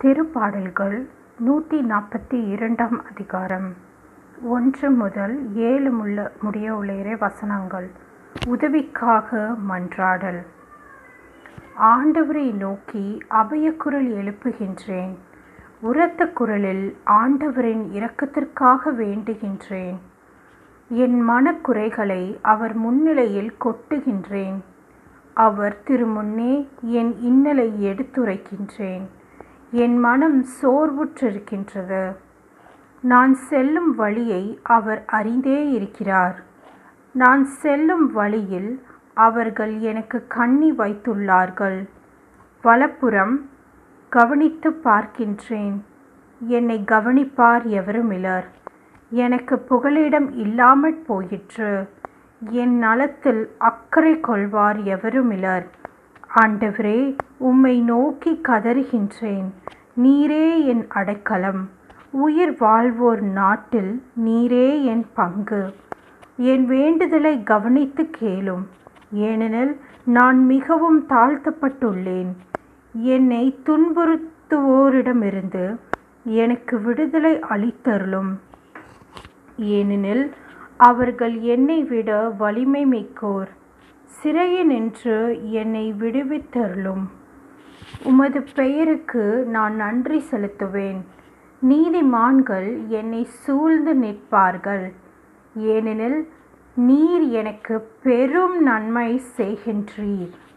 திருப்பாடல்கள் நூற்றி நாற்பத்தி இரண்டாம் அதிகாரம் ஒன்று முதல் ஏழு முள்ள முடிய உள்ள இறை வசனங்கள் உதவிக்காக மன்றாடல் ஆண்டவரை நோக்கி அபயக்குரல் எழுப்புகின்றேன் உரத்த குரலில் ஆண்டவரின் இரக்கத்திற்காக வேண்டுகின்றேன் என் மனக்குறைகளை அவர் முன்னிலையில் கொட்டுகின்றேன் அவர் திருமுன்னே என் இன்னலை எடுத்துரைக்கின்றேன் என் மனம் சோர்வுற்றிருக்கின்றது நான் செல்லும் வழியை அவர் அறிந்தே இருக்கிறார் நான் செல்லும் வழியில் அவர்கள் எனக்கு கண்ணி வைத்துள்ளார்கள் வலப்புறம் கவனித்து பார்க்கின்றேன் என்னை கவனிப்பார் எவருமிலர் எனக்கு புகலிடம் இல்லாமற் போயிற்று என் நலத்தில் அக்கறை கொள்வார் எவருமிலர் ஆண்டவரே உம்மை நோக்கி கதறுகின்றேன் நீரே என் அடைக்கலம் உயிர் வாழ்வோர் நாட்டில் நீரே என் பங்கு என் வேண்டுதலை கவனித்து கேளும் ஏனெனில் நான் மிகவும் தாழ்த்தப்பட்டுள்ளேன் என்னை துன்புறுத்துவோரிடமிருந்து எனக்கு விடுதலை அளித்தருளும் ஏனெனில் அவர்கள் என்னை விட வலிமை மிக்கோர் சிறையினின்று என்னை விடுவித்தருளும் உமது பெயருக்கு நான் நன்றி செலுத்துவேன் நீதிமான்கள் என்னை சூழ்ந்து நிற்பார்கள் ஏனெனில் நீர் எனக்கு பெரும் நன்மை செய்கின்றீர்